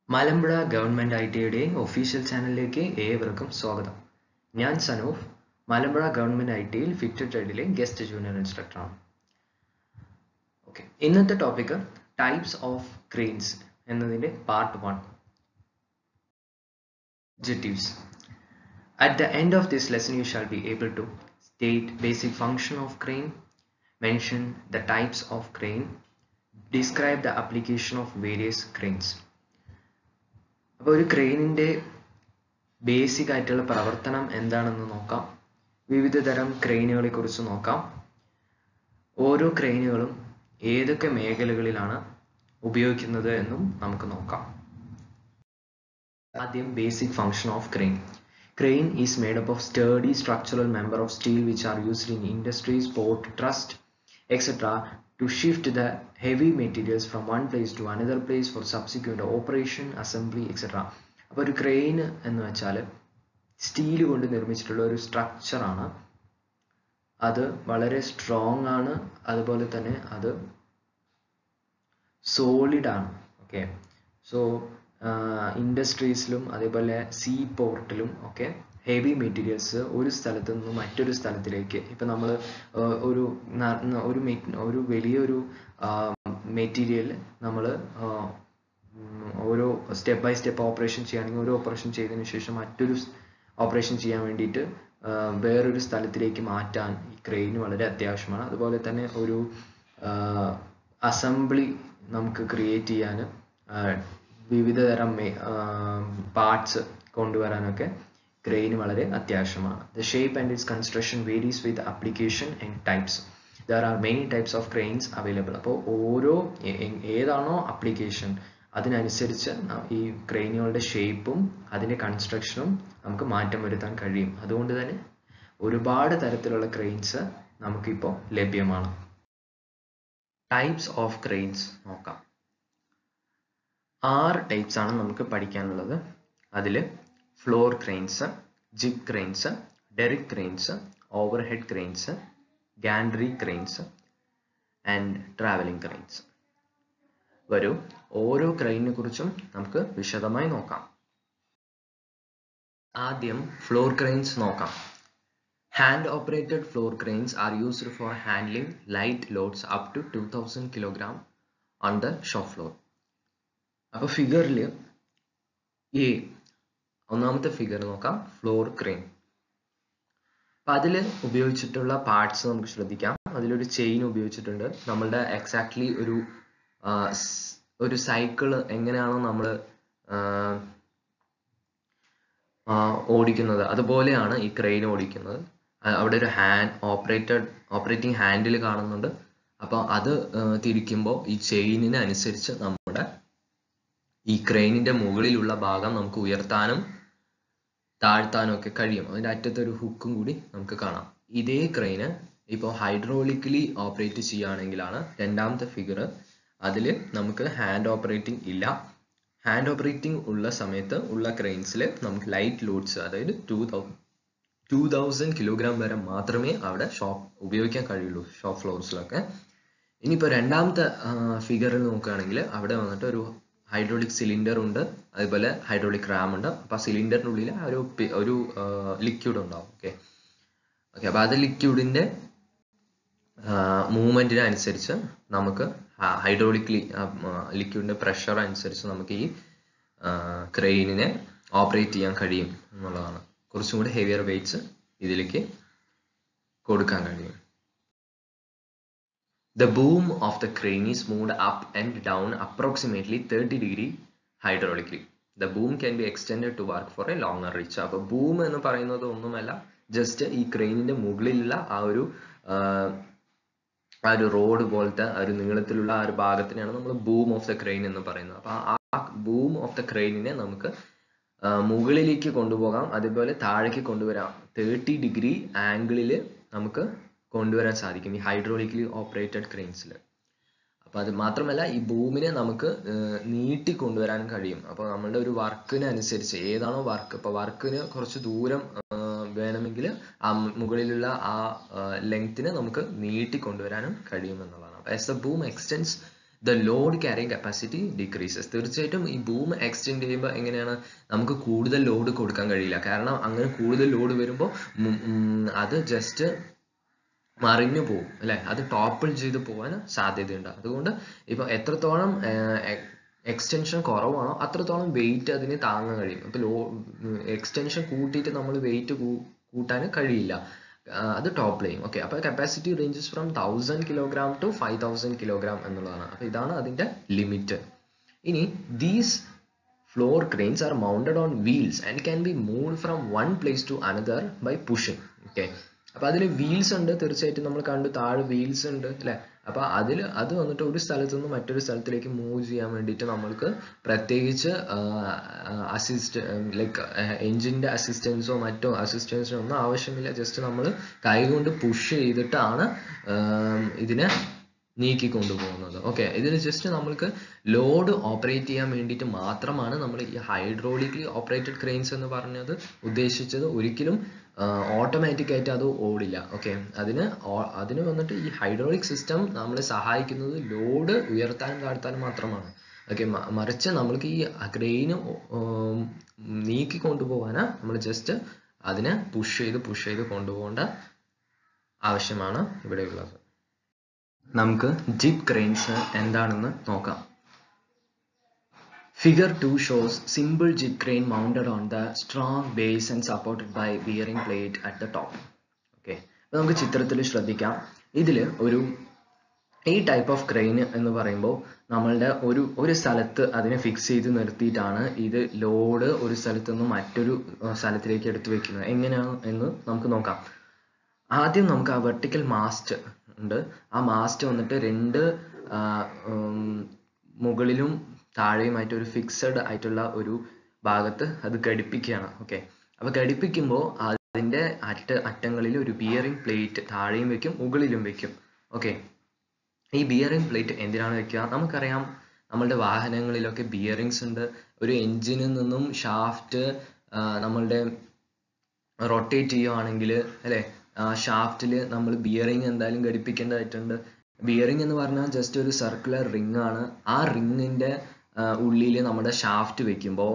Malampuzha government I ടിയുടെ official ചാനലിലേക്ക് ഏവർക്കും സ്വാഗതം ഞാൻ സനൂഫ് മലമ്പുഴ ഗവൺമെന്റ് ഐ ടിയിൽ ഫിറ്റഡ് ട്രേഡിലെ ഗസ്റ്റ് ജൂനിയർ ഇൻസ്ട്രക്ടറാണ് ഓക്കെ ഇന്നത്തെ ടോപ്പിക് ടൈപ്സ് ഓഫ് ക്രെയിൻസ് എന്നതിന്റെ part one objectives. At the end of this lesson, you shall be able to state basic function of crane, mention the types of crane, describe the application of various cranes. അപ്പോൾ ഒരു ക്രെയിനിൻ്റെ basic ആയിട്ടുള്ള പ്രവർത്തനം എന്താണെന്ന് നോക്കാം വിവിധ തരം ക്രെയിനുകളെ കുറിച്ച് നോക്കാം ഓരോ ക്രെയിനുകളും ഏതൊക്കെ മേഖലകളിലാണ് ഉപയോഗിക്കുന്നത് എന്നും നമുക്ക് നോക്കാം ആദ്യം basic function of crane crane is made up of steady structural member of steel which are used in industries port trust etcetera to shift the heavy materials from one place to another place for subsequent operation assembly etcetera അപ്പോൾ ഒരു crane എന്ന് വെച്ചാൽ steel കൊണ്ട് നിർമ്മിച്ചിട്ടുള്ള ഒരു സ്ട്രക്ചറാണ് അത് വളരെ strong ആണ് അതുപോലെ തന്നെ അത് സോളിഡ് ആണ് ഓക്കെ സോ ഇൻഡസ്ട്രീസിലും അതേപോലെ സീ പോർട്ടിലും ഒക്കെ ഹെവി മെറ്റീരിയൽസ് ഒരു സ്ഥലത്ത് നിന്ന് മറ്റൊരു സ്ഥലത്തിലേക്ക് ഇപ്പം നമ്മൾ ഒരു ഒരു ഒരു വലിയൊരു മെറ്റീരിയൽ നമ്മൾ ഓരോ സ്റ്റെപ്പ് ബൈ സ്റ്റെപ്പ് ഓപ്പറേഷൻ ചെയ്യുകയാണെങ്കിൽ ഒരു ഓപ്പറേഷൻ ചെയ്തതിന് ശേഷം മറ്റൊരു ഓപ്പറേഷൻ ചെയ്യാൻ വേണ്ടിയിട്ട് വേറൊരു സ്ഥലത്തിലേക്ക് മാറ്റാൻ ഈ ക്രെയിൻ വളരെ അത്യാവശ്യമാണ് അതുപോലെ തന്നെ ഒരു അസംബ്ലി നമുക്ക് ക്രിയേറ്റ് ചെയ്യാൻ വിവിധ തരം പാർട്സ് കൊണ്ടുവരാനൊക്കെ ക്രെയിൻ വളരെ അത്യാവശ്യമാണ് the shape and its construction varies with application and types there are many types of cranes available അപ്പോൾ ഓരോ ഏതാണോ അപ്ലിക്കേഷൻ അതിനനുസരിച്ച് ഈ ക്രെയിനുകളുടെ ഷേപ്പും അതിൻ്റെ കൺസ്ട്രക്ഷനും നമുക്ക് മാറ്റം വരുത്താൻ കഴിയും അതുകൊണ്ട് തന്നെ ഒരുപാട് തരത്തിലുള്ള ക്രെയിൻസ് നമുക്കിപ്പോൾ ലഭ്യമാണ് ടൈപ്സ് ഓഫ് ക്രെയിൻസ് നോക്കാം ആറ് ടൈപ്സ് ആണ് നമുക്ക് പഠിക്കാനുള്ളത് അതിൽ floor cranes jig cranes derrick cranes overhead cranes gantry cranes and travelling cranes വരൂ ഓരോ ക്രെയിനിനെ കുറിച്ചും നമുക്ക് വിശദമായി നോക്കാം ആദ്യം ഫ്ലോർ ക്രെയിൻസ് നോക്കാം hand operated floor cranes are used for handling light loads up to two thousand kilogram on the shop floor അപ്പോൾ ഫിഗറിൽ എ ഒന്നാമത്തെ ഫിഗർ നോക്കാം ഫ്ലോർ ക്രെയിൻ അപ്പം അതിൽ ഉപയോഗിച്ചിട്ടുള്ള പാർട്സ് നമുക്ക് ശ്രദ്ധിക്കാം അതിലൊരു ചെയിൻ ഉപയോഗിച്ചിട്ടുണ്ട് നമ്മളുടെ എക്സാക്ട്ലി ഒരു ഒരു സൈക്കിൾ എങ്ങനെയാണോ നമ്മൾ ഓടിക്കുന്നത് അതുപോലെയാണ് ഈ ക്രെയിൻ ഓടിക്കുന്നത് അവിടെ ഒരു ഹാൻഡ് ഓപ്പറേറ്റഡ് ഓപ്പറേറ്റിംഗ് ഹാൻഡിൽ കാണുന്നുണ്ട് അപ്പോൾ അത് തിരിക്കുമ്പോൾ ഈ ചെയിനിന് അനുസരിച്ച് നമ്മുടെ ഈ ക്രെയിനിന്റെ മുകളിലുള്ള ഭാഗം നമുക്ക് ഉയർത്താനും താഴ്ത്താനും ഒക്കെ കഴിയും അതിൻ്റെ അറ്റത്ത് ഒരു ഹുക്കും കൂടി നമുക്ക് കാണാം ഇതേ ക്രെയിന് ഇപ്പോൾ ഹൈഡ്രോളിക്കലി ഓപ്പറേറ്റ് ചെയ്യുകയാണെങ്കിലാണ് രണ്ടാമത്തെ ഫിഗർ അതിൽ നമുക്ക് ഹാൻഡ് ഓപ്പറേറ്റിംഗ് ഇല്ല ഹാൻഡ് ഓപ്പറേറ്റിംഗ് ഉള്ള സമയത്ത് ഉള്ള ക്രെയിൻസിൽ നമുക്ക് ലൈറ്റ് ലോഡ്സ് അതായത് two thousand two thousand kilogram വരെ മാത്രമേ അവിടെ ഷോപ്പ് ഉപയോഗിക്കാൻ കഴിയുള്ളൂ ഷോപ്പ് ഫ്ലോർസിലൊക്കെ ഇനിയിപ്പോൾ രണ്ടാമത്തെ ഫിഗറിൽ നോക്കുകയാണെങ്കിൽ അവിടെ വന്നിട്ട് ഒരു ഹൈഡ്രോളിക് സിലിണ്ടർ ഉണ്ട് അതുപോലെ ഹൈഡ്രോളിക് റാം ഉണ്ട് അപ്പോൾ സിലിണ്ടറിൻ്റെ ഉള്ളിൽ ഒരു ഒരു ലിക്വിഡ് ഉണ്ടാവും ഓക്കെ ഓക്കെ അപ്പോൾ അത് ലിക്വിഡിൻ്റെ മൂവ്മെൻറ്റിന് അനുസരിച്ച് നമുക്ക് ഹൈഡ്രോളിക് ലിക്വിഡിൻ്റെ പ്രഷർ അനുസരിച്ച് നമുക്ക് ഈ ക്രെയിനിനെ ഓപ്പറേറ്റ് ചെയ്യാൻ കഴിയും എന്നുള്ളതാണ് കുറച്ചും കൂടി ഹെവിയർ വെയ്റ്റ്സ് ഇതിലേക്ക് കൊടുക്കാൻ കഴിയും The boom of the crane is moved up and down approximately 30 degree hydraulically. The boom can be extended to work for a longer reach. അപ്പോൾ ബൂം എന്ന് പറയുന്നത് ഒന്നുമല്ല ജസ്റ്റ് ഈ ക്രെയിനിന്റെ മുകളിലുള്ള ആ ഒരു ആ ഒരു റോഡ് പോലത്തെ ആ ഒരു നീളത്തിലുള്ള ആ ഒരു ഭാഗത്തിനെയാണ് നമ്മൾ ബൂം ഓഫ് ദ ക്രെയിൻ എന്ന് പറയുന്നത് അപ്പോൾ ആ ബൂം ഓഫ് ദ ക്രെയിനിനെ നമുക്ക് മുകളിലേക്ക് കൊണ്ടുപോകാം അതുപോലെ താഴേക്ക് കൊണ്ടുവരാം തേർട്ടി ഡിഗ്രി ആംഗിളിൽ നമുക്ക് കൊണ്ടുവരാൻ സാധിക്കും ഈ ഹൈഡ്രോളിക്കലി ഓപ്പറേറ്റഡ് ക്രെയിൻസിൽ അപ്പോൾ അത് മാത്രമല്ല ഈ ഭൂമിനെ നമുക്ക് നീട്ടി കൊണ്ടുവരാൻ കഴിയും അപ്പോൾ നമ്മളുടെ ഒരു വർക്കിന് അനുസരിച്ച് ഏതാണോ വർക്ക് ഇപ്പോൾ വർക്കിന് കുറച്ച് ദൂരം വേണമെങ്കിൽ ആ മുകളിലുള്ള ആ ലെങ്തിനെ നമുക്ക് നീട്ടി കൊണ്ടുവരാനും കഴിയും എന്നുള്ളതാണ് അപ്പോൾ as the boom extends the load carrying capacity decreases തീർച്ചയായിട്ടും ഈ ബൂം എക്സ്റ്റെൻഡ് ചെയ്യുമ്പോൾ എങ്ങനെയാണ് നമുക്ക് കൂടുതൽ ലോഡ് കൊടുക്കാൻ കഴിയില്ല കാരണം അങ്ങനെ കൂടുതൽ ലോഡ് വരുമ്പോൾ അത് ജസ്റ്റ് മറിഞ്ഞു പോകും അല്ലെ അത് ടോപ്പിൾ ചെയ്ത് പോകാൻ സാധ്യതയുണ്ട് അതുകൊണ്ട് ഇപ്പൊ എത്രത്തോളം എക്സ്റ്റൻഷൻ കുറവാണോ അത്രത്തോളം വെയിറ്റ് അതിന് താങ്ങാൻ കഴിയും ഇപ്പൊ ലോ എക്സ്റ്റൻഷൻ കൂട്ടിയിട്ട് നമ്മൾ വെയിറ്റ് കൂട്ടാൻ കഴിയില്ല അത് ടോപ്പ് ലൈൻ ഓക്കെ അപ്പോൾ capacity ranges from thousand kilogram to five thousand kilogram എന്നുള്ളതാണ് അപ്പോൾ ഇതാണ് അതിന്റെ ലിമിറ്റ് ഇനി these floor cranes are mounted on wheels and can be move from one place to another by pushing okay അപ്പൊ അതിൽ wheels ഉണ്ട് തീർച്ചയായിട്ടും നമ്മൾ കണ്ടു താഴെ വീൽസ് ഉണ്ട് അല്ലെ അപ്പൊ അതിൽ അത് വന്നിട്ട് ഒരു സ്ഥലത്ത് നിന്ന് മറ്റൊരു സ്ഥലത്തിലേക്ക് മൂവ് ചെയ്യാൻ വേണ്ടിയിട്ട് നമ്മൾക്ക് പ്രത്യേകിച്ച് അസിസ്റ്റ് ലൈക്ക് എഞ്ചിന്റെ അസിസ്റ്റൻസോ മറ്റോ അസിസ്റ്റൻസോ ഒന്നും ആവശ്യമില്ല ജസ്റ്റ് നമ്മൾ കൈകൊണ്ട് പുഷ് ചെയ്തിട്ടാണ് ഇതിനെ നീക്കി കൊണ്ടുപോകുന്നത് ഓക്കെ ഇതിൽ ജസ്റ്റ് നമ്മൾക്ക് ലോഡ് ഓപ്പറേറ്റ് ചെയ്യാൻ വേണ്ടിയിട്ട് മാത്രമാണ് നമ്മൾ ഈ ഹൈഡ്രോളിക്കലി ഓപ്പറേറ്റഡ് ക്രെയിൻസ് എന്ന് പറഞ്ഞത് ഉദ്ദേശിച്ചത് ഒരിക്കലും ഓട്ടോമാറ്റിക് ആയിട്ട് അത് ഓടില്ല ഓക്കെ അതിന് അതിന് വന്നിട്ട് ഈ ഹൈഡ്രോളിക് സിസ്റ്റം നമ്മളെ സഹായിക്കുന്നത് ലോഡ് ഉയർത്താനും താഴ്ത്താനും മാത്രമാണ് ഓക്കെ മറിച്ച് നമ്മൾക്ക് ഈ ക്രെയിന് നീക്കി കൊണ്ടുപോകാനാ നമ്മൾ ജസ്റ്റ് അതിനെ പുഷ് ചെയ്ത് പുഷ് ചെയ്ത് കൊണ്ടുപോകേണ്ട ആവശ്യമാണ് ഇവിടെയുള്ളത് നമുക്ക് ജിപ്പ് ക്രെയിൻസ് എന്താണെന്ന് നോക്കാം Figure 2 shows simple jib crane mounted on the strong base and supported by bearing plate at the top. Okay നമുക്ക് ചിത്രത്തിൽ ശ്രദ്ധിക്കാം ഇതിൽ ഒരു ഈ ടൈപ്പ് ഓഫ് ക്രെയിൻ എന്ന് പറയുമ്പോൾ നമ്മളുടെ ഒരു ഒരു സ്ഥലത്ത് അതിനെ ഫിക്സ് ചെയ്ത് നിർത്തിയിട്ടാണ് ഇത് ലോഡ് ഒരു സ്ഥലത്ത് നിന്ന് മറ്റൊരു സ്ഥലത്തിലേക്ക് എടുത്തു വെക്കുന്നത് എങ്ങനെയാണ് എന്ന് നമുക്ക് നോക്കാം ആദ്യം നമുക്ക് ആ വെർട്ടിക്കൽ മാസ്റ്റ് ഉണ്ട് ആ മാസ്റ്റ് വന്നിട്ട് രണ്ട് മുകളിലും താഴെയുമായിട്ട് ഒരു ഫിക്സഡ് ആയിട്ടുള്ള ഒരു ഭാഗത്ത് അത് ഘടിപ്പിക്കുകയാണ് ഓക്കെ അപ്പൊ ഘടിപ്പിക്കുമ്പോൾ അതിന്റെ അറ്റ അറ്റങ്ങളിൽ ഒരു ബിയറിംഗ് പ്ലേറ്റ് താഴെയും വെക്കും മുകളിലും വെക്കും ഓക്കെ ഈ ബിയറിംഗ് പ്ലേറ്റ് എന്തിനാണ് വെക്കുക നമുക്കറിയാം നമ്മളുടെ വാഹനങ്ങളിലൊക്കെ ബിയറിങ്സ് ഉണ്ട് ഒരു എഞ്ചിനിൽ നിന്നും ഷാഫ്റ്റ് നമ്മളുടെ റൊട്ടേറ്റ് ചെയ്യുവാണെങ്കിൽ അല്ലെ ഷാഫ്റ്റിൽ നമ്മൾ ബിയറിംഗ് എന്തായാലും ഘടിപ്പിക്കേണ്ടതായിട്ടുണ്ട് ബിയറിംഗ് എന്ന് പറഞ്ഞാൽ ജസ്റ്റ് ഒരു സർക്കുലർ റിംഗ് ആണ് ആ റിങ്ങിന്റെ ഉള്ളിൽ നമ്മുടെ ഷാഫ്റ്റ് വെക്കുമ്പോൾ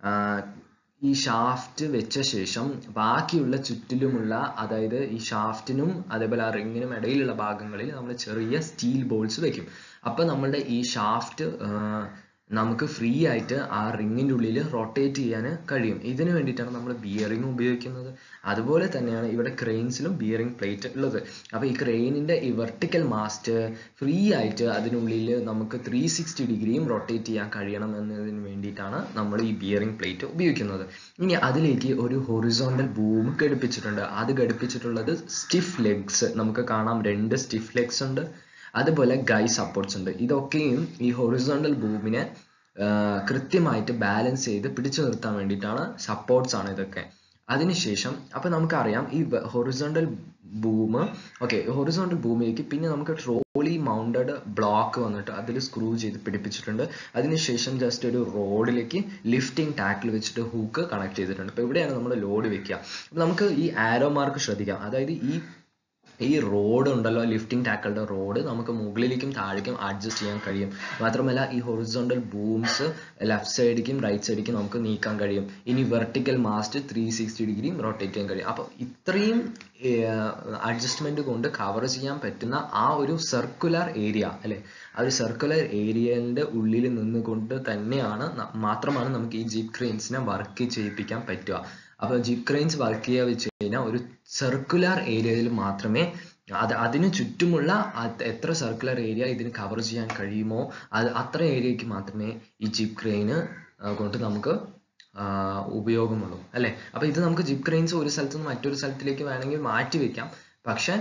ഈ ഷാഫ്റ്റ് വെച്ച ശേഷം ബാക്കിയുള്ള ചുറ്റിലുമുള്ള അതായത് ഈ ഷാഫ്റ്റിനും അതേപോലെ ആ റിങ്ങിനും ഇടയിലുള്ള ഭാഗങ്ങളിൽ നമ്മൾ ചെറിയ സ്റ്റീൽ ബോൾസ് വെക്കും അപ്പൊ നമ്മളുടെ ഈ ഷാഫ്റ്റ് നമുക്ക് ഫ്രീ ആയിട്ട് ആ റിങ്ങിന്റെ ഉള്ളിൽ റൊട്ടേറ്റ് ചെയ്യാൻ കഴിയും ഇതിനു വേണ്ടിയിട്ടാണ് നമ്മൾ ബിയറിംഗ് ഉപയോഗിക്കുന്നത് അതുപോലെ തന്നെയാണ് ഇവിടെ ക്രെയിൻസിലും ബിയറിംഗ് പ്ലേറ്റ് ഉള്ളത് അപ്പൊ ഈ ക്രെയിനിന്റെ ഈ വെർട്ടിക്കൽ മാസ്റ്റ് ഫ്രീ ആയിട്ട് അതിനുള്ളിൽ നമുക്ക് ത്രീ സിക്സ്റ്റി ഡിഗ്രിയും റൊട്ടേറ്റ് ചെയ്യാൻ കഴിയണം എന്നതിന് വേണ്ടിയിട്ടാണ് നമ്മൾ ഈ ബിയറിംഗ് പ്ലേറ്റ് ഉപയോഗിക്കുന്നത് ഇനി അതിലേക്ക് ഒരു ഹൊറിസോണ്ടൽ ബൂം ഘടിപ്പിച്ചിട്ടുണ്ട് അത് ഘടിപ്പിച്ചിട്ടുള്ളത് സ്റ്റിഫ് ലെഗ്സ് നമുക്ക് കാണാം രണ്ട് സ്റ്റിഫ് ലെഗ്സ് ഉണ്ട് അതുപോലെ ഗൈ സപ്പോർട്ട്സ് ഉണ്ട് ഇതൊക്കെയും ഈ ഹൊറിസോണ്ടൽ ബൂമിനെ കൃത്യമായിട്ട് ബാലൻസ് ചെയ്ത് പിടിച്ചു നിർത്താൻ വേണ്ടിയിട്ടാണ് സപ്പോർട്ട്സ് ആണ് ഇതൊക്കെ അതിനുശേഷം അപ്പൊ നമുക്കറിയാം ഈ ഹൊറിസോണ്ടൽ ബൂം ഓക്കെ ഹൊറിസോണ്ടൽ ബൂമിലേക്ക് പിന്നെ നമുക്ക് ട്രോളി മൗണ്ടഡ് ബ്ലോക്ക് വന്നിട്ട് അതിൽ സ്ക്രൂ ചെയ്ത് പിടിപ്പിച്ചിട്ടുണ്ട് അതിനുശേഷം ജസ്റ്റ് ഒരു റോഡിലേക്ക് ലിഫ്റ്റിംഗ് ടാക്കിൽ വെച്ചിട്ട് ഹൂക്ക് കണക്ട് ചെയ്തിട്ടുണ്ട് അപ്പൊ ഇവിടെയാണ് നമ്മൾ ലോഡ് വെക്കുക അപ്പൊ നമുക്ക് ഈ ആരോ മാർക്ക് ശ്രദ്ധിക്കാം അതായത് ഈ ഈ റോഡ് ഉണ്ടല്ലോ ലിഫ്റ്റിംഗ് ടാക്കളുടെ റോഡ് നമുക്ക് മുകളിലേക്കും താഴേക്കും അഡ്ജസ്റ്റ് ചെയ്യാൻ കഴിയും മാത്രമല്ല ഈ ഹൊറിസോണ്ടൽ ബൂംസ് ലെഫ്റ്റ് സൈഡിലേക്കും റൈറ്റ് സൈഡിലേക്കും നമുക്ക് നീക്കാൻ കഴിയും ഇനി വെർട്ടിക്കൽ മാസ്റ്റ് ത്രീ സിക്സ്റ്റി ഡിഗ്രിയും റൊട്ടേറ്റ് ചെയ്യാൻ കഴിയും അപ്പോൾ ഇത്രയും അഡ്ജസ്റ്റ്മെന്റ് കൊണ്ട് കവർ ചെയ്യാൻ പറ്റുന്ന ആ ഒരു സർക്കുലർ ഏരിയ അല്ലെ ആ ഒരു സർക്കുലർ ഏരിയന്റെ ഉള്ളിൽ നിന്നുകൊണ്ട് തന്നെയാണ് മാത്രമാണ് നമുക്ക് ഈ ജീപ്പ് ക്രെയിൻസിനെ വർക്ക് ചെയ്യിപ്പിക്കാൻ പറ്റുക അപ്പൊ ജിപ്പ് ക്രെയിൻസ് വർക്ക് ചെയ്യുക വെച്ച് കഴിഞ്ഞാൽ ഒരു സർക്കുലർ ഏരിയയിൽ മാത്രമേ അത് അതിന് ചുറ്റുമുള്ള എത്ര സർക്കുലർ ഏരിയ ഇതിന് കവർ ചെയ്യാൻ കഴിയുമോ അത് അത്ര ഏരിയക്ക് മാത്രമേ ഈ ജിപ്പ് ക്രെയിന് കൊണ്ട് നമുക്ക് ഉപയോഗമുള്ളൂ അല്ലെ അപ്പൊ ഇത് നമുക്ക് ജിപ്പ് ക്രെയിൻസ് ഒരു സ്ഥലത്ത് നിന്ന് മറ്റൊരു സ്ഥലത്തിലേക്ക് വേണമെങ്കിൽ മാറ്റി വെക്കാം പക്ഷെ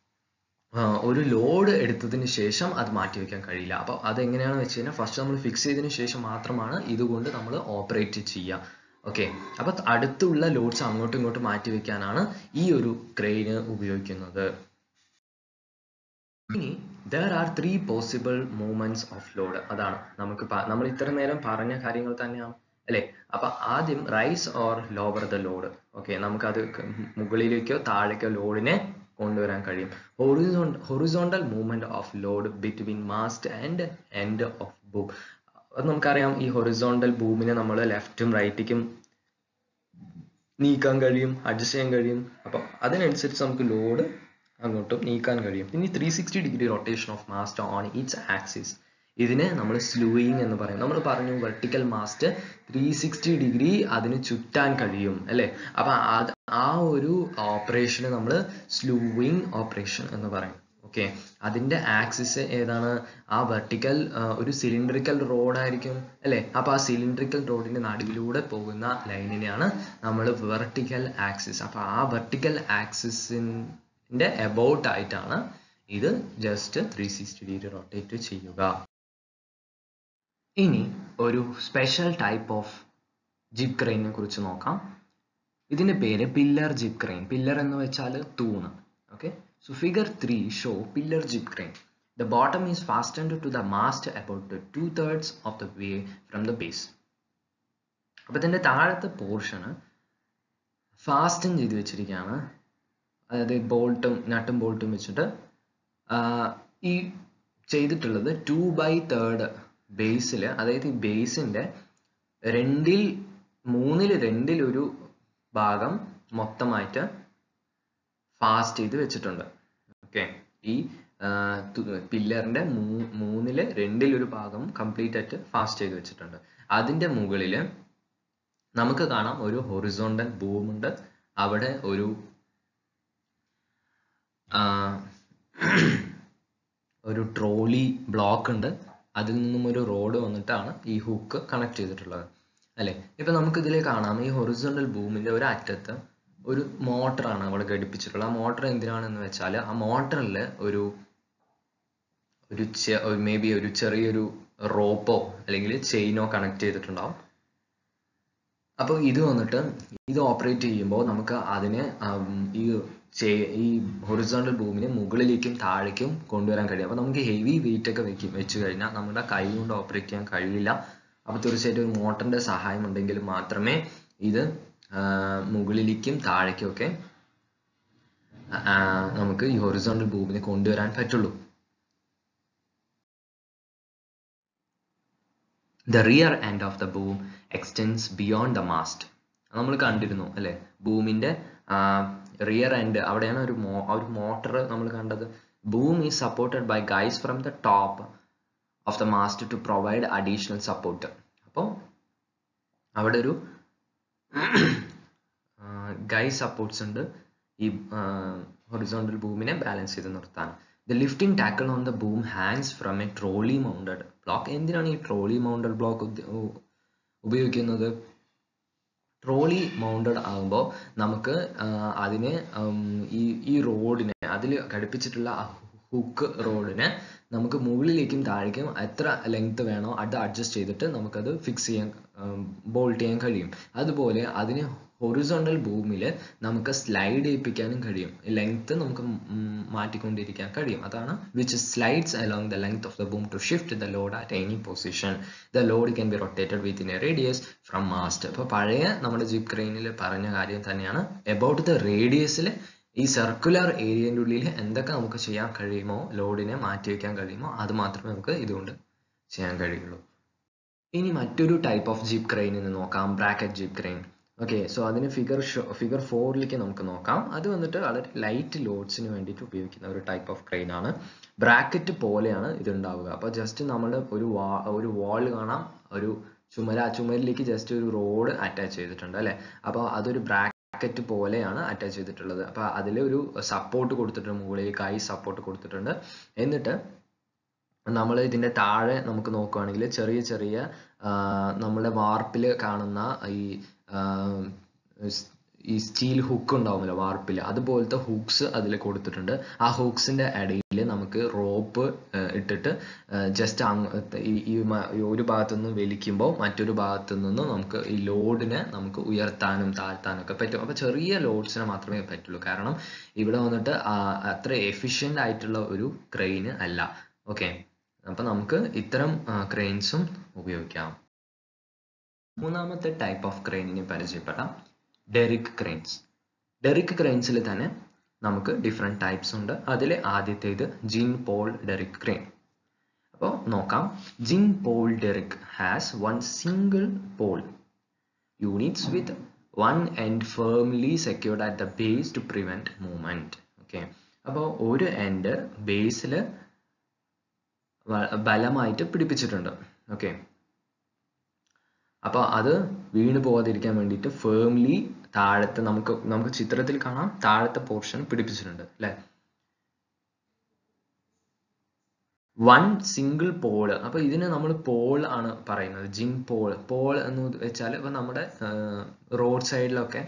ഒരു ലോഡ് എടുത്തതിന് ശേഷം അത് മാറ്റി വെക്കാൻ കഴിയില്ല അപ്പൊ അത് എങ്ങനെയാണെന്ന് വെച്ച് കഴിഞ്ഞാൽ ഫസ്റ്റ് നമ്മൾ ഫിക്സ് ചെയ്തതിന് ശേഷം മാത്രമാണ് ഇതുകൊണ്ട് നമ്മൾ ഓപ്പറേറ്റ് ചെയ്യുക ഓക്കെ അപ്പൊ അടുത്തുള്ള ലോഡ്സ് അങ്ങോട്ടും ഇങ്ങോട്ടും മാറ്റി വെക്കാനാണ് ഈ ഒരു ക്രെയിന് ഉപയോഗിക്കുന്നത് ഇനി there are three possible movements of load അതാണ് നമുക്ക് നമ്മൾ ഇത്ര നേരം പറഞ്ഞ കാര്യങ്ങൾ തന്നെയാണ് അല്ലെ അപ്പൊ ആദ്യം rise or lower the load okay നമുക്കത് മുകളിലേക്കോ താഴേക്കോ ലോഡിനെ കൊണ്ടുവരാൻ കഴിയും horizontal movement of load between mast and end of boom അത് നമുക്കറിയാം ഈ ഹൊറിസോണ്ടൽ ബൂമിനെ നമ്മൾ ലെഫ്റ്റും റൈറ്റിക്കും നീക്കാൻ കഴിയും അഡ്ജസ്റ്റ് ചെയ്യാൻ കഴിയും അപ്പം അതിനനുസരിച്ച് നമുക്ക് ലോഡ് അങ്ങോട്ടും നീക്കാൻ കഴിയും ഇനി three sixty degree rotation of mast on each axis ഇതിനെ നമ്മൾ സ്ലൂയിങ് എന്ന് പറയും നമ്മൾ പറഞ്ഞു vertical mast three sixty degree അതിന് ചുറ്റാൻ കഴിയും അല്ലേ അപ്പൊ അത് ആ ഒരു ഓപ്പറേഷന് നമ്മൾ സ്ലൂയിങ് ഓപ്പറേഷൻ എന്ന് പറയും ഓക്കെ അതിന്റെ ആക്സിസ് ഏതാണ് ആ വെർട്ടിക്കൽ ഒരു സിലിണ്ടറിക്കൽ റോഡ് ആയിരിക്കും അല്ലേ അപ്പൊ ആ സിലിണ്ടറിക്കൽ റോഡിന്റെ നടുവിലൂടെ പോകുന്ന ലൈനിനെയാണ് നമ്മൾ വെർട്ടിക്കൽ ആക്സിസ് അപ്പൊ ആ വെർട്ടിക്കൽ ആക്സിസിന്റെ എബൌട്ട് ആയിട്ടാണ് ഇത് just three sixty degree rotate ചെയ്യുക ഇനി ഒരു സ്പെഷ്യൽ ടൈപ്പ് ഓഫ് ജിപ്പ് ക്രെയിനെ കുറിച്ച് നോക്കാം ഇതിന്റെ പേര് പില്ലർ ജിപ്പ് ക്രെയിൻ പില്ലർ എന്ന് വെച്ചാൽ തൂണ് okay So figure 3 show pillar jib crane. The bottom is fastened to the mast about two thirds of the way from the base. അപ്പൊ ഇതിന്റെ താഴത്തെ പോർഷന് ഫാസ്റ്റൻ ചെയ്ത് വെച്ചിരിക്കുകയാണ് അതായത് ബോൾട്ടും നട്ടും ബോൾട്ടും വെച്ചിട്ട് ഈ ചെയ്തിട്ടുള്ളത് ടു ബൈ തേർഡ് ബേസിൽ അതായത് ഈ ബേസിന്റെ രണ്ടിൽ മൂന്നിൽ രണ്ടിൽ ഒരു ഭാഗം മൊത്തമായിട്ട് ഫാസ്റ്റ് ചെയ്ത് വെച്ചിട്ടുണ്ട് ഓക്കെ ഈ പില്ലറിന്റെ മൂന്നില് രണ്ടിലൊരു ഭാഗം കംപ്ലീറ്റ് ആയിട്ട് ഫാസ്റ്റ് ചെയ്ത് വെച്ചിട്ടുണ്ട് അതിന്റെ മുകളിൽ നമുക്ക് കാണാം ഒരു ഹൊറിസോണ്ടൽ ബൂം ഉണ്ട് അവിടെ ഒരു ഒരു ട്രോളി ബ്ലോക്ക് ഉണ്ട് അതിൽ നിന്നും ഒരു റോഡ് വന്നിട്ടാണ് ഈ ഹുക്ക് കണക്ട് ചെയ്തിട്ടുള്ളത് അല്ലെ ഇപ്പൊ നമുക്ക് ഇതിൽ കാണാം ഈ ഹൊറിസോണ്ടൽ ബൂമിന്റെ ഒരു അറ്റത്ത് ഒരു മോട്ടറാണ് അവിടെ ഘടിപ്പിച്ചിട്ടുള്ളത് ആ മോട്ടർ എന്തിനാണെന്ന് വെച്ചാൽ ആ മോട്ടറിൽ ഒരു ഒരു മേ ബി ഒരു ചെറിയൊരു റോപ്പോ അല്ലെങ്കിൽ ചെയിനോ കണക്ട് ചെയ്തിട്ടുണ്ടാവും അപ്പോൾ ഇത് വന്നിട്ട് ഇത് ഓപ്പറേറ്റ് ചെയ്യുമ്പോൾ നമുക്ക് അതിനെ ഈ ഈ ഹൊറിസോണ്ടൽ ഭൂമിനെ മുകളിലേക്കും താഴേക്കും കൊണ്ടുവരാൻ കഴിയും അപ്പോൾ നമുക്ക് ഹെവി വെയിറ്റ് ഒക്കെ വെക്കും വെച്ച് കഴിഞ്ഞാൽ നമ്മുടെ കൈ കൊണ്ട് ഓപ്പറേറ്റ് ചെയ്യാൻ കഴിയില്ല അപ്പോൾ തീർച്ചയായിട്ടും ഒരു മോട്ടറിന്റെ സഹായം ഉണ്ടെങ്കിൽ മാത്രമേ ഇത് മുകളിലേക്കും താഴേക്കും ഒക്കെ നമുക്ക് ഈ ഹൊറിസോണ്ടൽ ഭൂമിനെ കൊണ്ടുവരാൻ പറ്റുള്ളൂ the rear end of the boom extends beyond the mast നമ്മൾ കണ്ടിരുന്നു അല്ലെ ബൂമിന്റെ റിയർ എൻഡ് അവിടെയാണ് ഒരു മോ ഒരു മോട്ടർ നമ്മൾ കണ്ടത് boom is supported by guys from the top of the mast to provide additional support അപ്പോൾ അവിടെ ഒരു ഗൈ സപ്പോർട്ട്സ് ഉണ്ട് ഈ ഹൊറിസോണ്ടൽ ബൂമിനെ ബാലൻസ് ചെയ്ത് നിർത്താൻ the lifting tackle on the boom hangs from a trolley mounted block എന്തിനാണ് ഈ ട്രോളി മൗണ്ടഡ് ബ്ലോക്ക് ഉപയോഗിക്കുന്നത് ട്രോളി മൗണ്ടഡ് ആകുമ്പോൾ നമുക്ക് അതിനെ ഈ ഈ റോഡിനെ അതിൽ ഘടിപ്പിച്ചിട്ടുള്ള ഹുക്ക് റോഡിനെ നമുക്ക് മുകളിലേക്കും താഴേക്കും എത്ര ലെങ്ത് വേണോ അത് അഡ്ജസ്റ്റ് ചെയ്തിട്ട് നമുക്കത് ഫിക്സ് ചെയ്യാൻ ബോൾട്ട് ചെയ്യാൻ കഴിയും അതുപോലെ അതിന് ഹൊറിസോണ്ടൽ ഭൂമിയിൽ നമുക്ക് സ്ലൈഡ് ചെയ്യിപ്പിക്കാനും കഴിയും ലെങ്ത് നമുക്ക് മാറ്റിക്കൊണ്ടിരിക്കാൻ കഴിയും അതാണ് which slides along the length of the boom to shift the load at any position the load can be rotated within a radius from mast അപ്പോൾ പഴയ നമ്മുടെ ജിപ്പ് ക്രെയിനിൽ പറഞ്ഞ കാര്യം തന്നെയാണ് എബൌട്ട് ദ റേഡിയസിൽ ഈ സർക്കുലർ ഏരിയൻ്റെ ഉള്ളിൽ എന്തൊക്കെ നമുക്ക് ചെയ്യാൻ കഴിയുമോ ലോഡിനെ മാറ്റി വയ്ക്കാൻ കഴിയുമോ അത് മാത്രമേ നമുക്ക് ഇതുകൊണ്ട് ചെയ്യാൻ കഴിയുള്ളൂ ഇനി മറ്റൊരു ടൈപ്പ് ഓഫ് ജീപ്പ് ക്രെയിനിന് നോക്കാം bracket jib crane okay so അതിന് ഫിഗർ ഫിഗർ ഫോറിലേക്ക് നമുക്ക് നോക്കാം അത് വന്നിട്ട് വളരെ ലൈറ്റ് ലോഡ്സിന് വേണ്ടിയിട്ട് ഉപയോഗിക്കുന്ന ഒരു ടൈപ്പ് ഓഫ് ക്രെയിൻ ആണ് ബ്രാക്കറ്റ് പോലെയാണ് ഇത് ഉണ്ടാവുക അപ്പോൾ ജസ്റ്റ് നമ്മൾ ഒരു വാ ഒരു വാൾ കാണാം ഒരു ചുമര ആ ചുമരിലേക്ക് ജസ്റ്റ് ഒരു റോഡ് അറ്റാച്ച് ചെയ്തിട്ടുണ്ട് അല്ലേ അപ്പോൾ അതൊരു ബ്രാക്കറ്റ് പോലെയാണ് അറ്റാച്ച് ചെയ്തിട്ടുള്ളത് അപ്പോൾ അതിൽ ഒരു സപ്പോർട്ട് കൊടുത്തിട്ടുണ്ട് മുകളിലേക്കായി സപ്പോർട്ട് കൊടുത്തിട്ടുണ്ട് എന്നിട്ട് നമ്മൾ ഇതിന്റെ താഴെ നമുക്ക് നോക്കുകയാണെങ്കിൽ ചെറിയ ചെറിയ നമ്മുടെ വാർപ്പിൽ കാണുന്ന ഈ ഈ സ്റ്റീൽ ഹുക്ക് ഉണ്ടാവുമല്ലോ വാർപ്പിൽ അതുപോലത്തെ ഹുക്സ് അതിൽ കൊടുത്തിട്ടുണ്ട് ആ ഹുക്സിന്റെ ഇടയിൽ നമുക്ക് റോപ്പ് ഇട്ടിട്ട് ജസ്റ്റ് ഈ ഒരു ഭാഗത്തു നിന്ന് വലിക്കുമ്പോൾ മറ്റൊരു ഭാഗത്തു നിന്ന് നമുക്ക് ഈ ലോഡിനെ നമുക്ക് ഉയർത്താനും താഴ്ത്താനും ഒക്കെ പറ്റും അപ്പൊ ചെറിയ ലോഡ്സിനെ മാത്രമേ പറ്റുള്ളൂ കാരണം ഇവിടെ വന്നിട്ട് അത്ര എഫിഷ്യന്റ് ആയിട്ടുള്ള ഒരു ക്രെയിന് അല്ല ഓക്കെ അപ്പൊ നമുക്ക് ഇത്തരം ക്രെയിൻസും ഉപയോഗിക്കാം മൂന്നാമത്തെ ടൈപ്പ് ഓഫ് ക്രെയിനിനെ പരിചയപ്പെടാം ഡെറിക് ക്രെയിൻസ് ഡെറിക് ക്രെയിൻസിൽ തന്നെ നമുക്ക് ഡിഫറെൻറ്റ് ടൈപ്സ് ഉണ്ട് അതിൽ ആദ്യത്തേത് ജിൻ പോൾ ഡെറിക് ക്രെയിൻ അപ്പോൾ നോക്കാം gin pole derrick has one single pole units with one end firmly secured at the base to prevent movement okay അപ്പോൾ ഒരു എൻഡ് ബേസിൽ ബലമായിട്ട് പിടിപ്പിച്ചിട്ടുണ്ട് ഓക്കെ അപ്പോൾ അത് വീണ് പോകാതിരിക്കാൻ വേണ്ടിയിട്ട് ഫേംലി താഴത്തെ നമുക്ക് നമുക്ക് ചിത്രത്തിൽ കാണാം താഴത്തെ പോർഷൻ പിടിപ്പിച്ചിട്ടുണ്ട് അല്ലെ വൺ സിംഗിൾ പോൾ അപ്പൊ ഇതിന് നമ്മൾ പോൾ ആണ് പറയുന്നത് ജിൻ പോൾ പോൾ എന്ന് വെച്ചാൽ ഇപ്പൊ നമ്മുടെ റോഡ് സൈഡിലൊക്കെ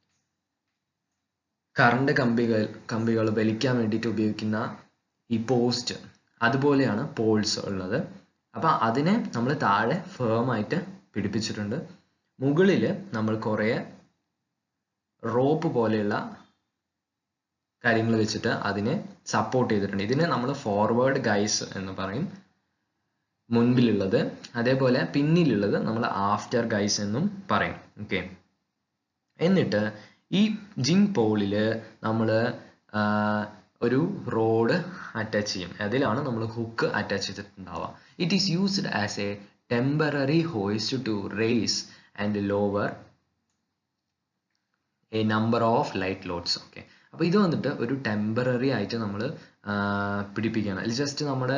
കറണ്ട് കമ്പികൾ കമ്പികൾ വലിക്കാൻ വേണ്ടിയിട്ട് ഉപയോഗിക്കുന്ന ഈ പോസ്റ്റ് അതുപോലെയാണ് പോൾസ് ഉള്ളത് അപ്പൊ അതിനെ നമ്മൾ താഴെ ഫേം ആയിട്ട് പിടിപ്പിച്ചിട്ടുണ്ട് മുകളിൽ നമ്മൾ കുറേ റോപ്പ് പോലെയുള്ള കാര്യങ്ങൾ വെച്ചിട്ട് അതിനെ സപ്പോർട്ട് ചെയ്തിട്ടുണ്ട് ഇതിനെ നമ്മൾ ഫോർവേഡ് ഗൈസ് എന്ന് പറയും മുൻപിലുള്ളത് അതേപോലെ പിന്നിലുള്ളത് നമ്മൾ ആഫ്റ്റർ ഗൈസ് എന്നും പറയും ഓക്കെ എന്നിട്ട് ഈ ജിൻ പോളില് നമ്മൾ ഒരു റോഡ് അറ്റാച്ച് ചെയ്യും അതിലാണ് നമ്മൾ ഹുക്ക് അറ്റാച്ച് ചെയ്തിട്ടുണ്ടാവുക it is used as a temporary hoist to raise and lower a number of light loads okay അപ്പോൾ ഇത് വന്നിട്ട് ഒരു ടെമ്പററി ആയിട്ട് നമ്മൾ പിടിപ്പിക്കുകയാണ് അതിൽ ജസ്റ്റ് നമ്മുടെ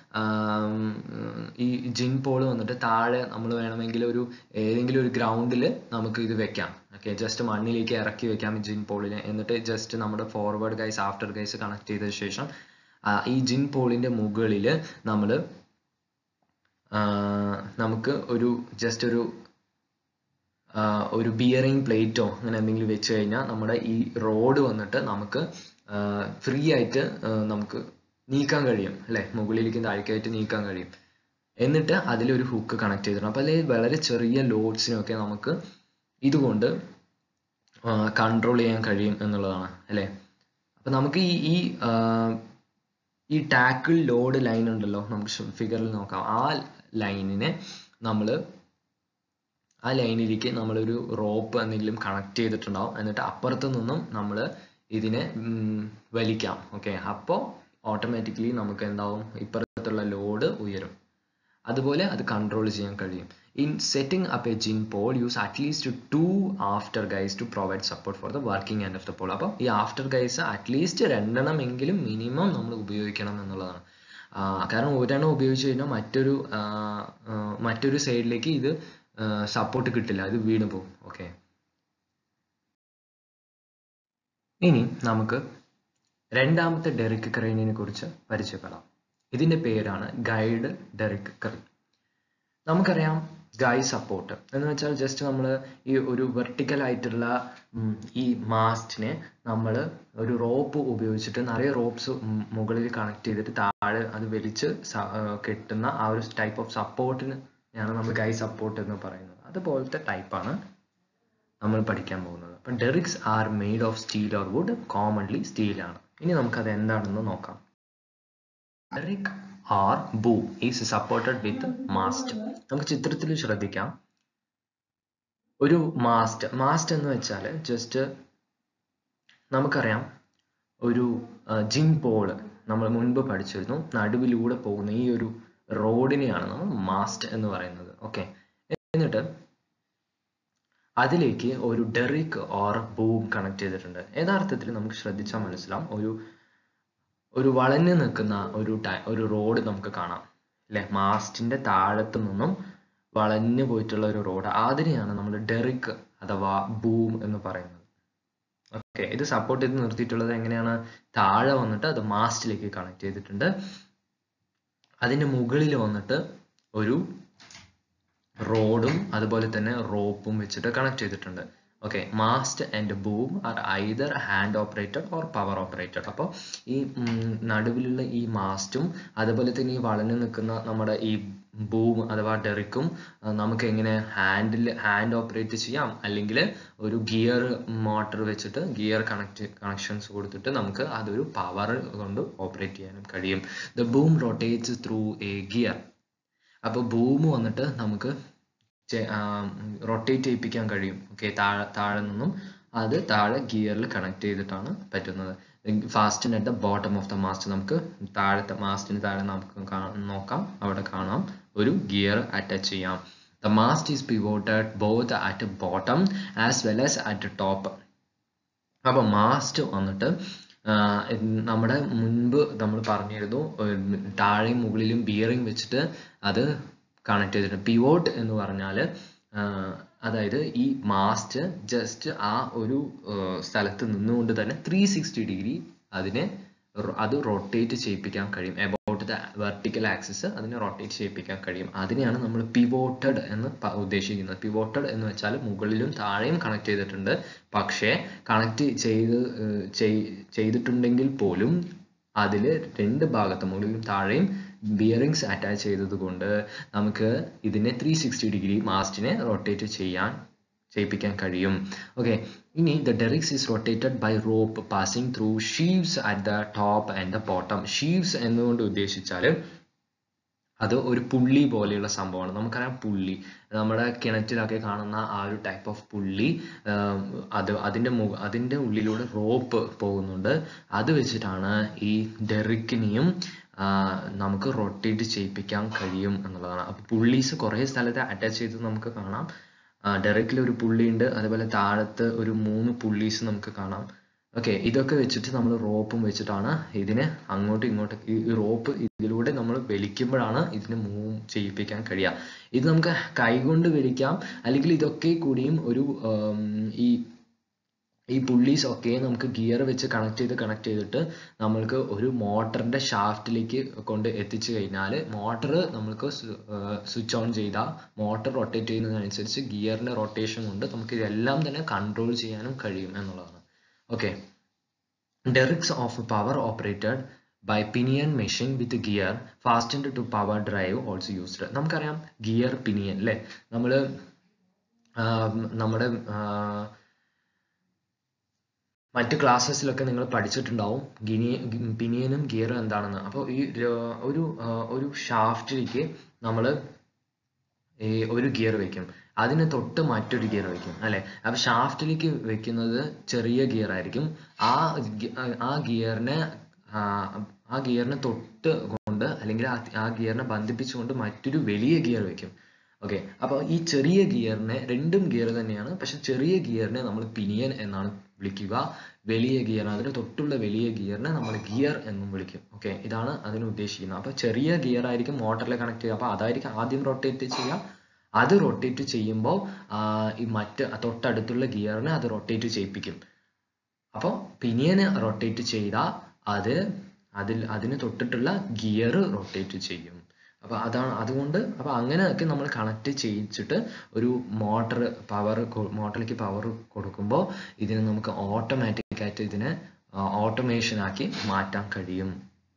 ഈ ജിൻ പോൾ വന്നിട്ട് താഴെ നമ്മൾ വേണമെങ്കിൽ ഒരു ഏതെങ്കിലും ഒരു ഗ്രൗണ്ടിൽ നമുക്ക് ഇത് വെക്കാം ഓക്കെ ജസ്റ്റ് മണ്ണിലേക്ക് ഇറക്കി വെക്കാം ജിൻ പോളിനെ എന്നിട്ട് ജസ്റ്റ് നമ്മുടെ forward guys after guys connect ചെയ്ത ശേഷം ഈ ജിൻ പോളിന്റെ മുകളിൽ നമ്മൾ നമുക്ക് ഒരു ജസ്റ്റ് ഒരു ഒരു ബിയറിംഗ് പ്ലേറ്റോ അങ്ങനെ എന്തെങ്കിലും വെച്ച് കഴിഞ്ഞാൽ നമ്മുടെ ഈ റോഡ് വന്നിട്ട് നമുക്ക് ഫ്രീ ആയിട്ട് നമുക്ക് നീക്കാൻ കഴിയും അല്ലെ മുകളിലേക്ക് താഴേക്കായിട്ട് നീക്കാൻ കഴിയും എന്നിട്ട് അതിലൊരു ഹുക്ക് കണക്ട് ചെയ്തിട്ടുണ്ട് അപ്പോൾ അതിൽ വളരെ ചെറിയ ലോഡ്സിനൊക്കെ നമുക്ക് ഇതുകൊണ്ട് കൺട്രോൾ ചെയ്യാൻ കഴിയും എന്നുള്ളതാണ് അല്ലേ അപ്പൊ നമുക്ക് ഈ ഈ ഈ ടാക്കിൾ ലോഡ് ലൈൻ ഉണ്ടല്ലോ നമുക്ക് ഫിഗറിൽ നോക്കാം ആ ലൈനിനെ നമ്മൾ ആ ലൈനിലേക്ക് നമ്മളൊരു റോപ്പ് എന്തെങ്കിലും കണക്ട് ചെയ്തിട്ടുണ്ടാവും എന്നിട്ട് അപ്പുറത്ത് നിന്നും നമ്മൾ ഇതിനെ വലിക്കാം ഓക്കെ അപ്പോൾ ഓട്ടോമാറ്റിക്കലി നമുക്ക് എന്താവും ഇപ്പുറത്തുള്ള ലോഡ് ഉയരും അതുപോലെ അത് കൺട്രോൾ ചെയ്യാൻ കഴിയും in setting up a gin pole use at least two after guys to provide support for the working end of the pole അപ്പോൾ ഈ ആഫ്റ്റർ ഗൈസ് അറ്റ്ലീസ്റ്റ് രണ്ടെണ്ണം എങ്കിലും മിനിമം നമ്മൾ ഉപയോഗിക്കണം എന്നുള്ളതാണ് കാരണം ഒരെണ്ണം ഉപയോഗിച്ച് കഴിഞ്ഞാൽ മറ്റൊരു മറ്റൊരു സൈഡിലേക്ക് ഇത് സപ്പോർട്ട് കിട്ടില്ല ഇത് വീണ് പോകും ഓക്കെ ഇനി നമുക്ക് രണ്ടാമത്തെ ഡെറിക് ക്രെയിനിനെ കുറിച്ച് പരിചയപ്പെടാം ഇതിന്റെ പേരാണ് ഗൈഡ് ഡെറിക് ക്രെയിൻ നമുക്കറിയാം ഗൈ സപ്പോർട്ട് എന്ന് വെച്ചാൽ ജസ്റ്റ് നമ്മൾ ഈ ഒരു വെർട്ടിക്കൽ ആയിട്ടുള്ള ഈ മാസ്റ്റിനെ നമ്മൾ ഒരു റോപ്പ് ഉപയോഗിച്ചിട്ട് നിറയെ റോപ്സ് മുകളിൽ കണക്ട് ചെയ്തിട്ട് താഴെ അത് വലിച്ച് കെട്ടുന്ന ആ ഒരു ടൈപ്പ് ഓഫ് സപ്പോർട്ടിന് ആണ് നമ്മൾ ഗൈ സപ്പോർട്ട് എന്ന് പറയുന്നത് അതുപോലത്തെ ടൈപ്പാണ് നമ്മൾ പഠിക്കാൻ പോകുന്നത് അപ്പം derricks are made of steel or wood commonly സ്റ്റീലാണ് ഇനി നമുക്കത് എന്താണെന്ന് നോക്കാം derrick are boom is supported with mast നമുക്ക് ചിത്രത്തിൽ ശ്രദ്ധിക്കാം ഒരു മാസ്റ്റ് മാസ്റ്റ് എന്ന് വെച്ചാൽ ജസ്റ്റ് നമുക്കറിയാം ഒരു ജിം പോള് നമ്മൾ മുൻപ് പഠിച്ചിരുന്നു നടുവിലൂടെ പോകുന്ന ഈ ഒരു റോഡിനെയാണ് നമ്മൾ മാസ്റ്റ് എന്ന് പറയുന്നത് ഓക്കെ എന്നിട്ട് അതിലേക്ക് ഒരു ഡെറിക് ഓർ ബൂം കണക്ട് ചെയ്തിട്ടുണ്ട് യഥാർത്ഥത്തിൽ നമുക്ക് ശ്രദ്ധിച്ചാൽ മനസ്സിലാവും ഒരു ഒരു വളഞ്ഞു നിൽക്കുന്ന ഒരു ഒരു റോഡ് നമുക്ക് കാണാം അല്ലെ മാസ്റ്റിന്റെ താഴത്ത് നിന്നും വളഞ്ഞു പോയിട്ടുള്ള ഒരു റോഡ് അതിനെയാണ് നമ്മൾ ഡെറിക് അഥവാ ബൂം എന്ന് പറയുന്നത് ഓക്കെ ഇത് സപ്പോർട്ട് ചെയ്ത് നിർത്തിയിട്ടുള്ളത് എങ്ങനെയാണ് താഴെ വന്നിട്ട് അത് മാസ്റ്റിലേക്ക് കണക്ട് ചെയ്തിട്ടുണ്ട് അതിന്റെ മുകളിൽ വന്നിട്ട് ഒരു റോഡും അതുപോലെ തന്നെ റോപ്പും വെച്ചിട്ട് കണക്ട് ചെയ്തിട്ടുണ്ട് okay mast and boom are either hand operated or power operated അപ്പോൾ ഈ നടുവിലുള്ള ഈ മാസ്റ്റും അതുപോലെ തന്നെ ഈ വളഞ്ഞു നിൽക്കുന്ന നമ്മുടെ ഈ ബൂം അഥവാ ഡെറിക്കും നമുക്ക് എങ്ങനെ ഹാൻഡിൽ ഹാൻഡ് ഓപ്പറേറ്റ് ചെയ്യാം അല്ലെങ്കിൽ ഒരു ഗിയർ മോട്ടർ വെച്ചിട്ട് ഗിയർ കണക്ട് കണക്ഷൻസ് കൊടുത്തിട്ട് നമുക്ക് അതൊരു പവർ കൊണ്ട് ഓപ്പറേറ്റ് ചെയ്യാനും കഴിയും the boom rotates through a gear അപ്പോൾ ബൂം വന്നിട്ട് നമുക്ക് റൊട്ടേറ്റ് ചെയ്യിപ്പിക്കാൻ കഴിയും ഓക്കെ താഴെ താഴെ നിന്നും അത് താഴെ ഗിയറിൽ കണക്ട് ചെയ്തിട്ടാണ് പറ്റുന്നത് ഫാസ്റ്റിന് at the bottom of the mast നമുക്ക് താഴത്തെ മാസ്റ്റിന് താഴെ നമുക്ക് കാ- നോക്കാം അവിടെ കാണാം ഒരു ഗിയർ അറ്റാച്ച് ചെയ്യാം the mast is pivoted both at bottom as well as at top അപ്പൊ മാസ്റ്റ് വന്നിട്ട് ആഹ് ഇത് നമ്മുടെ മുൻപ് നമ്മൾ പറഞ്ഞിരുന്നു ഏർ താഴെയും മുകളിലും ബിയറിംഗ് വെച്ചിട്ട് അത് കണക്ട് ചെയ്തിട്ടുണ്ട് പിവോട്ട് എന്ന് പറഞ്ഞാൽ അതായത് ഈ മാസ്റ്റ് ജസ്റ്റ് ആ ഒരു ഏർ സ്ഥലത്ത് നിന്നുകൊണ്ട് തന്നെ ത്രീ സിക്സ്റ്റി ഡിഗ്രി അതിനെ റൊ- അത് റൊട്ടേറ്റ് ചെയ്യിപ്പിക്കാൻ കഴിയും എബൌട്ട് ദ വെർട്ടിക്കൽ ആക്സിസ് അതിനെ റൊട്ടേറ്റ് ചെയ്യിപ്പിക്കാൻ കഴിയും അതിനെയാണ് നമ്മൾ പിവോട്ടഡ് എന്ന് പ- ഉദ്ദേശിക്കുന്നത് പിവോട്ടഡ് എന്ന് വെച്ചാൽ മുകളിലും താഴെയും കണക്ട് ചെയ്തിട്ടുണ്ട് പക്ഷേ കണക്ട് ചെയ്ത് ഏർ ചെയ്- ചെയ്തിട്ടുണ്ടെങ്കിൽ പോലും അതിൽ രണ്ട് ഭാഗത്ത് മുകളിലും താഴെയും ബിയറിങ്സ് അറ്റാച്ച് ചെയ്തത് കൊണ്ട് നമുക്ക് ഇതിനെ ത്രീ സിക്സ്റ്റി ഡിഗ്രി മാസ്റ്റിനെ റൊട്ടേറ്റ് ചെയ്യാൻ ചെയ്യിപ്പിക്കാൻ കഴിയും ഓക്കെ ഇനി the derricks is rotated by rope passing through sheaves at the top and the bottom sheaves എന്നുകൊണ്ട് ഉദ്ദേശിച്ചാൽ അത് ഒരു പുള്ളി പോലെയുള്ള സംഭവമാണ് നമുക്കറിയാം പുള്ളി നമ്മുടെ കിണറ്റിലൊക്കെ കാണുന്ന ആ ഒരു ടൈപ്പ് ഓഫ് പുള്ളി ആം, അത് അതിന്റെ മു അതിന്റെ ഉള്ളിലൂടെ റോപ്പ് പോകുന്നുണ്ട് അത് വെച്ചിട്ടാണ് ഈ ഡെറിക്കിനെയും നമുക്ക് റൊട്ടേറ്റ് ചെയ്യിപ്പിക്കാൻ കഴിയും എന്നുള്ളതാണ് അപ്പൊ പുള്ളീസ് കുറേ സ്ഥലത്ത് അറ്റാച്ച് ചെയ്ത് നമുക്ക് കാണാം ഡെറിക്കിൽ ഒരു പുള്ളിയുണ്ട് അതുപോലെ താഴത്ത് ഒരു മൂന്ന് പുള്ളീസ് നമുക്ക് കാണാം ഓക്കെ ഇതൊക്കെ വെച്ചിട്ട് നമ്മൾ റോപ്പും വെച്ചിട്ടാണ് ഇതിനെ അങ്ങോട്ടും ഇങ്ങോട്ടും ഈ റോപ്പ് ഇതിലൂടെ നമ്മൾ വലിക്കുമ്പോഴാണ് ഇതിനെ മൂവ് ചെയ്യിപ്പിക്കാൻ കഴിയുക ഇത് നമുക്ക് കൈകൊണ്ട് വലിക്കാം അല്ലെങ്കിൽ ഇതൊക്കെ കൂടിയും ഒരു ആം, ഈ ഈ പുള്ളീസ് ഒക്കെ നമുക്ക് ഗിയർ വെച്ച് കണക്ട് ചെയ്ത് കണക്ട് ചെയ്തിട്ട് നമ്മൾക്ക് ഒരു മോട്ടറിന്റെ ഷാഫ്റ്റിലേക്ക് കൊണ്ട് എത്തിച്ചു കഴിഞ്ഞാൽ മോട്ടർ നമ്മൾക്ക് സ്വിച്ച് ഓൺ ചെയ്താൽ മോട്ടർ റൊട്ടേറ്റ് ചെയ്യുന്നതിനനുസരിച്ച് ഗിയറിന്റെ റൊട്ടേഷൻ കൊണ്ട് നമുക്ക് ഇതെല്ലാം തന്നെ കൺട്രോൾ ചെയ്യാനും കഴിയും എന്നുള്ളതാണ് okay derricks of power operated by pinion machine with gear fastened to power drive also used നമുക്കറിയാം ഗിയർ പിനിയൻ അല്ലേ നമ്മൾ നമ്മുടെ ആഹ് മറ്റ് ക്ലാസ്സസിലൊക്കെ നിങ്ങൾ പഠിച്ചിട്ടുണ്ടാവും ഗിനി പിനിയനും ഗിയറും എന്താണെന്ന് അപ്പോൾ ഈ ര- ഒരു ആ, ഒരു ഷാഫ്റ്റിലേക്ക് നമ്മൾ ഈ ഒരു ഗിയർ വെക്കും അതിന് തൊട്ട് മറ്റൊരു ഗിയർ വെക്കും അല്ലെ അപ്പൊ ഷാഫ്റ്റിലേക്ക് വെക്കുന്നത് ചെറിയ ഗിയർ ആയിരിക്കും ആ ഗി- ആ ഗിയറിനെ ആ ഗിയറിനെ തൊട്ട് കൊണ്ട് അല്ലെങ്കിൽ ആ- ആ ഗിയറിനെ ബന്ധിപ്പിച്ചുകൊണ്ട് മറ്റൊരു വലിയ ഗിയർ വെക്കും ഓക്കെ അപ്പോൾ ഈ ചെറിയ ഗിയറിനെ രണ്ടും ഗിയർ തന്നെയാണ് പക്ഷെ ചെറിയ ഗിയറിനെ നമ്മൾ പിനിയൻ എന്നാണ് വിളിക്കുക വലിയ ഗിയർ അതിന് തൊട്ടുള്ള വലിയ ഗിയറിനെ നമ്മൾ ഗിയർ എന്നും വിളിക്കും ഓക്കെ ഇതാണ് അതിന് ഉദ്ദേശിക്കുന്നത് അപ്പോൾ ചെറിയ ഗിയർ ആയിരിക്കും മോട്ടറിൽ കണക്ട് ചെയ്യുക അപ്പോൾ അതായിരിക്കും ആദ്യം റൊട്ടേറ്റ് ചെയ്യുക അത് റൊട്ടേറ്റ് ചെയ്യുമ്പോൾ ഈ മറ്റ് തൊട്ടടുത്തുള്ള ഗിയറിനെ അത് റൊട്ടേറ്റ് ചെയ്യിപ്പിക്കും അപ്പോൾ പിനിയന് റൊട്ടേറ്റ് ചെയ്താൽ അത് അതിൽ അതിന് തൊട്ടിട്ടുള്ള ഗിയർ റൊട്ടേറ്റ് ചെയ്യും അപ്പൊ അതാണ് അതുകൊണ്ട് അപ്പൊ അങ്ങനെയൊക്കെ നമ്മൾ കണക്ട് ചെയ്യിച്ചിട്ട് ഒരു മോട്ടർ പവർ മോട്ടറിലേക്ക് പവർ കൊടുക്കുമ്പോൾ ഇതിനെ നമുക്ക് ഓട്ടോമാറ്റിക് ആയിട്ട് ഇതിനെ ഓട്ടോമേഷൻ ആക്കി മാറ്റാൻ കഴിയും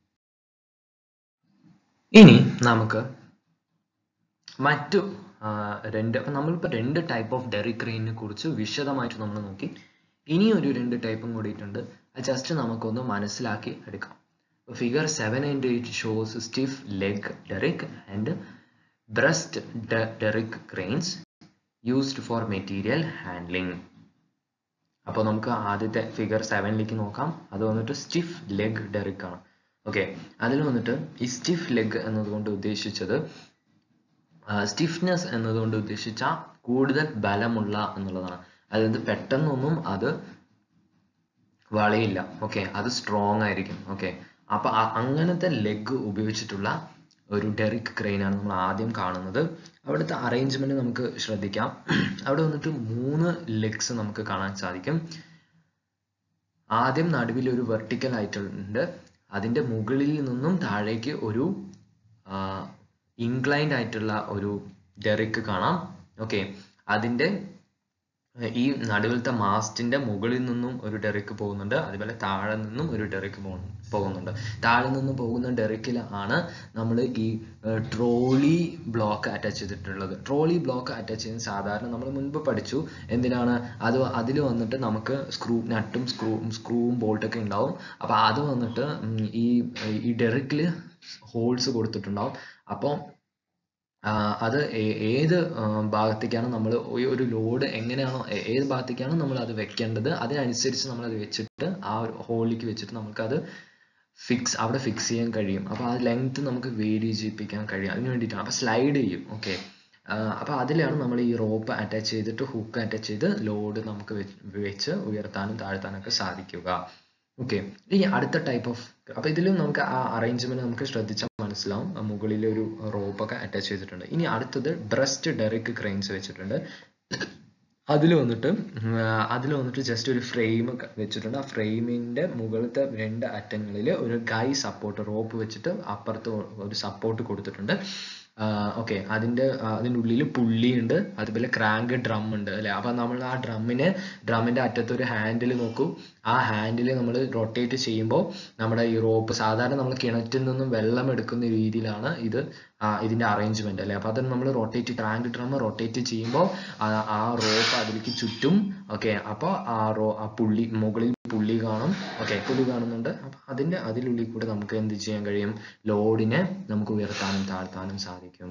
ഇനി നമുക്ക് മറ്റു ആ, രണ്ട് അപ്പൊ നമ്മളിപ്പോ രണ്ട് ടൈപ്പ് ഓഫ് ഡെറിക് ക്രെയിനിനെ കുറിച്ച് വിശദമായിട്ട് നമ്മൾ നോക്കി ഇനി ഒരു രണ്ട് ടൈപ്പും കൂടിയിട്ടുണ്ട് അത് ജസ്റ്റ് നമുക്കൊന്ന് മനസ്സിലാക്കി എടുക്കാം figure seven and eight shows stiff leg derrick and breast derrick cranes used for material handling അപ്പോൾ നമുക്ക് ആദ്യത്തെ ഫിഗർ സെവനിലേക്ക് നോക്കാം അത് വന്നിട്ട് സ്റ്റിഫ് ലെഗ് ഡെറിക് ആണ് ഓക്കെ അതിൽ വന്നിട്ട് ഈ സ്റ്റിഫ് ലെഗ് എന്നതുകൊണ്ട് ഉദ്ദേശിച്ചത് സ്റ്റിഫ്നെസ് എന്നതുകൊണ്ട് ഉദ്ദേശിച്ച കൂടുതൽ ബലമുള്ള എന്നുള്ളതാണ് അതായത് പെട്ടെന്നൊന്നും അത് വളയില്ല ഓക്കെ അത് സ്ട്രോങ് ആയിരിക്കും ഓക്കെ അപ്പൊ അ- അങ്ങനത്തെ ലെഗ് ഉപയോഗിച്ചിട്ടുള്ള ഒരു ഡെറിക് ക്രെയിൻ ആണ് നമ്മൾ ആദ്യം കാണുന്നത് അവിടുത്തെ അറേഞ്ച്മെന്റ് നമുക്ക് ശ്രദ്ധിക്കാം അവിടെ വന്നിട്ട് മൂന്ന് ലെഗ്സ് നമുക്ക് കാണാൻ സാധിക്കും ആദ്യം നടുവിൽ ഒരു വെർട്ടിക്കൽ ആയിട്ടുണ്ട് അതിന്റെ മുകളിൽ നിന്നും താഴേക്ക് ഒരു ഇൻക്ലൈൻഡ് ആയിട്ടുള്ള ഒരു ഡെറിക്ക് കാണാം ഓക്കെ അതിന്റെ ഏർ ഈ നടുവിലത്തെ മാസ്റ്റിന്റെ മുകളിൽ നിന്നും ഒരു ഡെറിക്ക് പോകുന്നുണ്ട് അതുപോലെ താഴെ നിന്നും ഒരു ഡെറിക്ക് പോകുന്നുണ്ട് താഴെ നിന്ന് പോകുന്ന ഡെറിക്കിൽ ആണ് നമ്മൾ ഈ ട്രോളി ബ്ലോക്ക് അറ്റാച്ച് ചെയ്തിട്ടുള്ളത് ട്രോളി ബ്ലോക്ക് അറ്റാച്ച് ചെയ്യുന്നത് സാധാരണ നമ്മൾ മുൻപ് പഠിച്ചു എന്തിനാണ് അത് അതിൽ വന്നിട്ട് നമുക്ക് സ്ക്രൂ നട്ടും സ്ക്രൂ സ്ക്രൂവും ബോൾട്ടൊക്കെ ഉണ്ടാവും അപ്പൊ അത് വന്നിട്ട് ഉം ഈ ഈ ഡെറിക്കിൽ ഹോൾസ് കൊടുത്തിട്ടുണ്ടാവും അപ്പോൾ അത് ഏത് ഭാഗത്തേക്കാണ് നമ്മൾ ഒരു ലോഡ് എങ്ങനെയാണോ ഏത് ഭാഗത്തേക്കാണോ നമ്മൾ അത് വെക്കേണ്ടത് അതിനനുസരിച്ച് നമ്മൾ അത് വെച്ചിട്ട് ആ ഒരു ഹോളിലേക്ക് വെച്ചിട്ട് നമുക്കത് ഫിക്സ് അവിടെ ഫിക്സ് ചെയ്യാൻ കഴിയും അപ്പോൾ ആ ലെങ്ത് നമുക്ക് വേരി ചെയ്യിപ്പിക്കാൻ കഴിയും അതിന് വേണ്ടിയിട്ടാണ് അപ്പോൾ സ്ലൈഡ് ചെയ്യും ഓക്കെ അപ്പോൾ അതിലാണ് നമ്മൾ ഈ റോപ്പ് അറ്റാച്ച് ചെയ്തിട്ട് ഹുക്ക് അറ്റാച്ച് ചെയ്ത് ലോഡ് നമുക്ക് വെച്ച് ഉയർത്താനും താഴ്ത്താനൊക്കെ സാധിക്കുക ഓക്കെ ഇനി അടുത്ത ടൈപ്പ് ഓഫ് അപ്പോൾ ഇതിലും നമുക്ക് ആ അറേഞ്ച്മെന്റ് നമുക്ക് ശ്രദ്ധിച്ചാൽ മനസ്സിലാവും മുകളിൽ ഒരു റോപ്പൊക്കെ അറ്റാച്ച് ചെയ്തിട്ടുണ്ട് ഇനി അടുത്തത് ബ്രസ്റ്റ് ഡെറിക് ക്രെയിൻസ് വെച്ചിട്ടുണ്ട് അതിൽ വന്നിട്ട് അതിൽ വന്നിട്ട് ജസ്റ്റ് ഒരു ഫ്രെയിം വെച്ചിട്ടുണ്ട് ആ ഫ്രെയിമിന്റെ മുകളിലത്തെ രണ്ട് അറ്റങ്ങളിൽ ഒരു ഗൈ സപ്പോർട്ട് റോപ്പ് വെച്ചിട്ട് അപ്പുറത്ത് ഒരു സപ്പോർട്ട് കൊടുത്തിട്ടുണ്ട് ഓക്കെ അതിന്റെ അതിൻ്റെ ഉള്ളിൽ പുള്ളിയുണ്ട് അതുപോലെ ക്രാങ്ക് ഡ്രം ഉണ്ട് അല്ലെ അപ്പൊ നമ്മൾ ആ ഡ്രമ്മിന് ഡ്രമ്മിന്റെ അറ്റത്ത് ഒരു ഹാൻഡിൽ നോക്കൂ ആ ഹാൻഡിൽ നമ്മൾ റൊട്ടേറ്റ് ചെയ്യുമ്പോൾ നമ്മുടെ ഈ റോപ്പ് സാധാരണ നമ്മൾ കിണറ്റിൽ നിന്നും വെള്ളം എടുക്കുന്ന രീതിയിലാണ് ഇത് ഇതിന്റെ അറേഞ്ച്മെന്റ് അല്ലെ അപ്പൊ അത് നമ്മൾ റൊട്ടേറ്റ് ക്രാങ്ക് ഡ്രം റൊട്ടേറ്റ് ചെയ്യുമ്പോൾ ആ റോപ്പ് അതിലേക്ക് ചുറ്റും ഓക്കെ അപ്പോൾ ആ റോ ആ പുള്ളി മുകളിൽ പുള്ളി കാണും ഓക്കെ പുള്ളി കാണുന്നുണ്ട് അപ്പൊ അതിന്റെ അതിനുള്ളിൽ കൂടെ നമുക്ക് എന്ത് ചെയ്യാൻ കഴിയും ലോഡിനെ നമുക്ക് ഉയർത്താനും താഴ്ത്താനും സാധിക്കും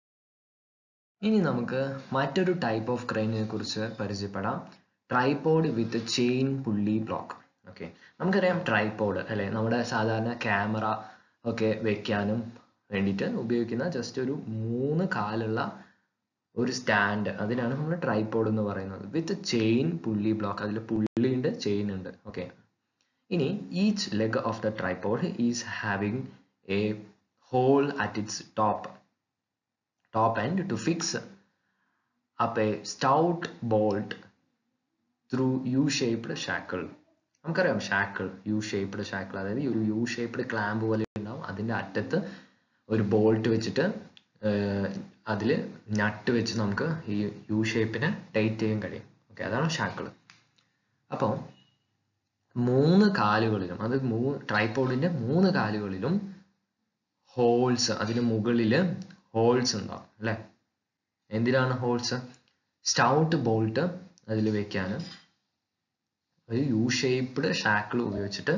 ഇനി നമുക്ക് മറ്റൊരു ടൈപ്പ് ഓഫ് ക്രെയിനിനെ കുറിച്ച് പരിചയപ്പെടാം tripod with chain pulley block okay നമുക്കറിയാം ട്രൈപോഡ് അല്ലെ നമ്മുടെ സാധാരണ ക്യാമറ ഒക്കെ വെക്കാനും വേണ്ടിയിട്ട് ഉപയോഗിക്കുന്ന ജസ്റ്റ് ഒരു മൂന്ന് കാലുള്ള ഒരു സ്റ്റാൻഡ് അതിനാണ് നമ്മൾ ട്രൈപോഡ് എന്ന് പറയുന്നത് വിത്ത് ചെയിൻ പുള്ളി ബ്ലോക്ക് അതിൽ പുള്ളി ഉണ്ട് ചെയിൻ ഉണ്ട് ഓക്കെ ഇനി each leg of the tripod is having a hole at its top top end to fix up a stout bolt through U shaped shackle നമുക്കറിയാം ഷാക്കിൾ യു ഷേപ്ഡ് ഷാക്കിൾ അതായത് ഒരു U shaped clamp പോലെ ഉണ്ടാവും അതിന്റെ അറ്റത്ത് ഒരു bolt വെച്ചിട്ട് അതിൽ നട്ട് വെച്ച് നമുക്ക് ഈ യു ഷേപ്പിനെ ടൈറ്റ് ചെയ്യാൻ കഴിയും ഓക്കെ അതാണ് ഷാക്കിൾ അപ്പോൾ മൂന്ന് കാലുകളിലും അത് മൂ ട്രൈപോഡിന്റെ മൂന്ന് കാലുകളിലും ഹോൾസ് അതിന് മുകളിൽ ഹോൾസ് ഉണ്ടാവും അല്ലെ എന്തിനാണ് ഹോൾസ് സ്റ്റൗട്ട് ബോൾട്ട് അതിൽ വെക്കാനും ഒരു യു ഷേപ്ഡ് ഷാക്കിൾ ഉപയോഗിച്ചിട്ട്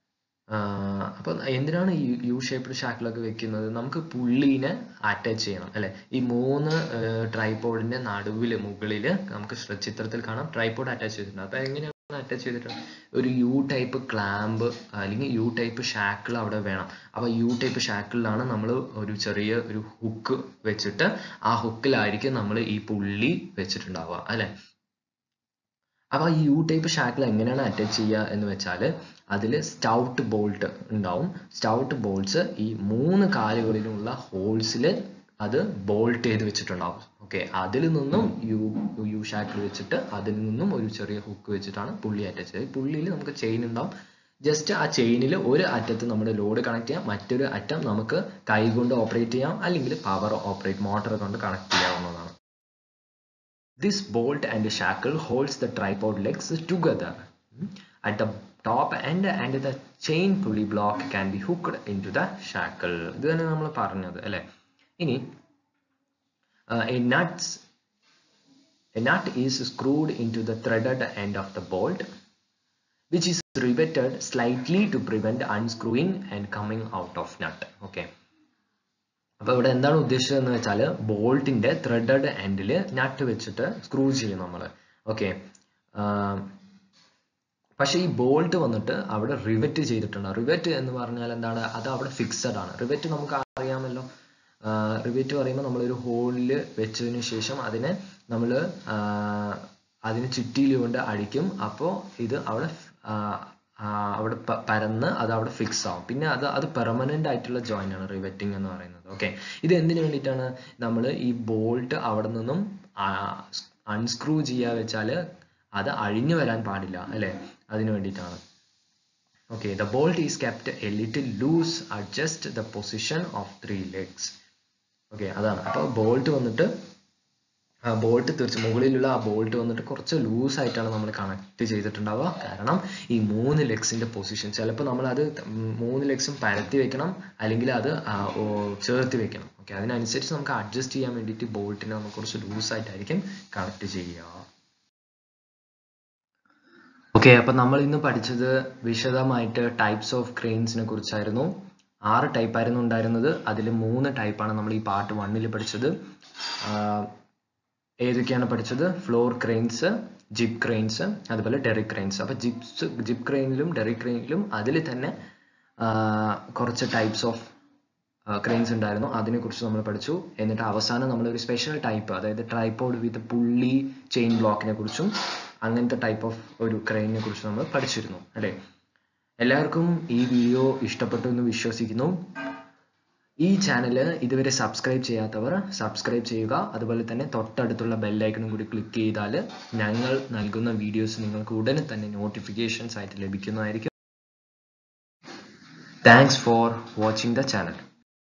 അപ്പൊ എന്തിനാണ് ഈ യു ഷേപ്ഡ് ഷാക്കിളൊക്കെ വെക്കുന്നത് നമുക്ക് പുള്ളീനെ അറ്റാച്ച് ചെയ്യണം അല്ലെ ഈ മൂന്ന് ട്രൈപോഡിന്റെ നടുവില് മുകളില് നമുക്ക് ചിത്രത്തിൽ കാണാം ട്രൈപോഡ് അറ്റാച്ച് ചെയ്തിട്ടുണ്ട് അപ്പൊ എങ്ങനെയാണ് അറ്റാച്ച് ചെയ്തിട്ടുണ്ട് ഒരു യു ടൈപ്പ് ക്ലാമ്പ് അല്ലെങ്കിൽ യു ടൈപ്പ് ഷാക്കിൾ അവിടെ വേണം അപ്പൊ യു ടൈപ്പ് ഷാക്കിളിലാണ് നമ്മൾ ഒരു ചെറിയ ഒരു ഹുക്ക് വെച്ചിട്ട് ആ ഹുക്കിലായിരിക്കും നമ്മൾ ഈ പുള്ളി വെച്ചിട്ടുണ്ടാവുക അല്ലെ അപ്പൊ ഈ യു ടൈപ്പ് ഷാക്കിൾ എങ്ങനെയാണ് അറ്റാച്ച് ചെയ്യുക എന്ന് വെച്ചാൽ അതിൽ സ്റ്റൗട്ട് ബോൾട്ട് ഉണ്ടാവും സ്റ്റൗട്ട് ബോൾട്ട്സ് ഈ മൂന്ന് കാലുകളിലുള്ള ഹോൾസിൽ അത് ബോൾട്ട് ചെയ്ത് വെച്ചിട്ടുണ്ടാവും ഓക്കെ അതിൽ നിന്നും യു യു ഷാക്കിൾ വെച്ചിട്ട് അതിൽ നിന്നും ഒരു ചെറിയ ഹുക്ക് വെച്ചിട്ടാണ് പുള്ളി അറ്റാച്ച് ചെയ്തത് പുള്ളിയിൽ നമുക്ക് ചെയിൻ ഉണ്ടാവും ജസ്റ്റ് ആ ചെയിനിൽ ഒരു അറ്റത്ത് നമ്മുടെ ലോഡ് കണക്ട് ചെയ്യാം മറ്റൊരു അറ്റം നമുക്ക് കൈ കൊണ്ട് ഓപ്പറേറ്റ് ചെയ്യാം അല്ലെങ്കിൽ പവർ ഓപ്പറേറ്റ് മോട്ടർ കൊണ്ട് കണക്ട് ചെയ്യാവുന്നതാണ് This bolt and shackle holds the tripod legs together at the top end and the chain pulley block can be hooked into the shackle. ഇത് തന്നെ നമ്മൾ പറഞ്ഞത് അല്ലെ ഇനി a nuts a nut is screwed into the threaded end of the bolt which is riveted slightly to prevent unscrewing and coming out of nut okay അപ്പൊ ഇവിടെ എന്താണ് ഉദ്ദേശിച്ചത് എന്ന് വെച്ചാൽ ബോൾട്ടിന്റെ ത്രെഡഡ് എൻഡിൽ നട്ട് വെച്ചിട്ട് സ്ക്രൂ ചെയ്യും നമ്മൾ ഓക്കെ പക്ഷെ ഈ ബോൾട്ട് വന്നിട്ട് അവിടെ റിവെറ്റ് ചെയ്തിട്ടുണ്ട് റിവെറ്റ് എന്ന് പറഞ്ഞാൽ എന്താണ് അത് അവിടെ ഫിക്സഡ് ആണ് റിവെറ്റ് നമുക്ക് അറിയാമല്ലോ റിവെറ്റ് പറയുമ്പോൾ നമ്മളൊരു ഹോളിൽ വെച്ചതിന് ശേഷം അതിനെ നമ്മൾ അതിന് ചുറ്റിയിൽ കൊണ്ട് അടിക്കും അപ്പോൾ ഇത് അവിടെ അവിടെ പരന്ന് അത് അവിടെ ഫിക്സ് ആവും പിന്നെ അത് അത് പെർമനന്റ് ആയിട്ടുള്ള ജോയിൻ ആണ് റിവെറ്റിംഗ് എന്ന് പറയുന്നത് ഓക്കെ ഇത് എന്തിനു വേണ്ടിയിട്ടാണ് നമ്മൾ ഈ ബോൾട്ട് അവിടെ നിന്നും അൺസ്ക്രൂ ചെയ്യാ വെച്ചാൽ അത് അഴിഞ്ഞു വരാൻ പാടില്ല അല്ലെ അതിനു വേണ്ടിയിട്ടാണ് okay the bolt is kept a little loose adjust the position of three legs okay അതാണ് അപ്പോൾ ബോൾട്ട് വന്നിട്ട് ആ ബോൾട്ട് തീർച്ച മുകളിലുള്ള ആ ബോൾട്ട് വന്നിട്ട് കുറച്ച് ലൂസ് ആയിട്ടാണ് നമ്മൾ കണക്ട് ചെയ്തിട്ടുണ്ടാവുക കാരണം ഈ മൂന്ന് ലെഗ്സിന്റെ പൊസിഷൻ ചിലപ്പോൾ നമ്മൾ അത് മൂന്ന് ലെഗ്സും പരത്തി വെക്കണം അല്ലെങ്കിൽ അത് ചേർത്ത് വെക്കണം ഓക്കെ അതിനനുസരിച്ച് നമുക്ക് അഡ്ജസ്റ്റ് ചെയ്യാൻ വേണ്ടിയിട്ട് ബോൾട്ടിനെ നമുക്ക് കുറച്ച് ലൂസ് ആയിട്ടായിരിക്കും കണക്ട് ചെയ്യുക ഓക്കെ അപ്പൊ നമ്മൾ ഇന്ന് പഠിച്ചത് വിശദമായിട്ട് ടൈപ്സ് ഓഫ് ക്രെയിൻസിനെ കുറിച്ചായിരുന്നു ആറ് ടൈപ്പായിരുന്നു ഉണ്ടായിരുന്നത് അതിൽ മൂന്ന് ടൈപ്പാണ് നമ്മൾ ഈ പാർട്ട് വണ്ണിൽ പഠിച്ചത് ആഹ് ഏതൊക്കെയാണ് പഠിച്ചത് ഫ്ലോർ ക്രെയിൻസ് ജിപ്പ് ക്രെയിൻസ് അതുപോലെ ഡെറിക് ക്രെയിൻസ് അപ്പോൾ ജിപ്സ് ജിപ്പ് ക്രെയിനിലും ഡെറിക് ക്രെയിനിലും അതിൽ തന്നെ ആഹ് കുറച്ച് ടൈപ്സ് ഓഫ് ക്രെയിൻസ് ഉണ്ടായിരുന്നു അതിനെക്കുറിച്ച് നമ്മൾ പഠിച്ചു എന്നിട്ട് അവസാനം നമ്മൾ ഒരു സ്പെഷ്യൽ ടൈപ്പ് അതായത് ട്രൈപോഡ് വിത്ത് പുള്ളി ചെയിൻ ബ്ലോക്കിനെ കുറിച്ചും അങ്ങനത്തെ ടൈപ്പ് ഓഫ് ഒരു ക്രെയിനിനെ കുറിച്ച് നമ്മൾ പഠിച്ചിരുന്നു അല്ലേ എല്ലാവർക്കും ഈ വീഡിയോ ഇഷ്ടപ്പെട്ടു എന്ന് വിശ്വസിക്കുന്നു ഈ ചാനൽ ഇതുവരെ സബ്സ്ക്രൈബ് ചെയ്യാത്തവർ സബ്സ്ക്രൈബ് ചെയ്യുക അതുപോലെ തന്നെ തൊട്ടടുത്തുള്ള ബെല്ലൈക്കണും കൂടി ക്ലിക്ക് ചെയ്താൽ ഞങ്ങൾ നൽകുന്ന വീഡിയോസ് നിങ്ങൾക്ക് ഉടനെ തന്നെ നോട്ടിഫിക്കേഷൻസ് ആയിട്ട് ലഭിക്കുന്നതായിരിക്കും thanks for watching the channel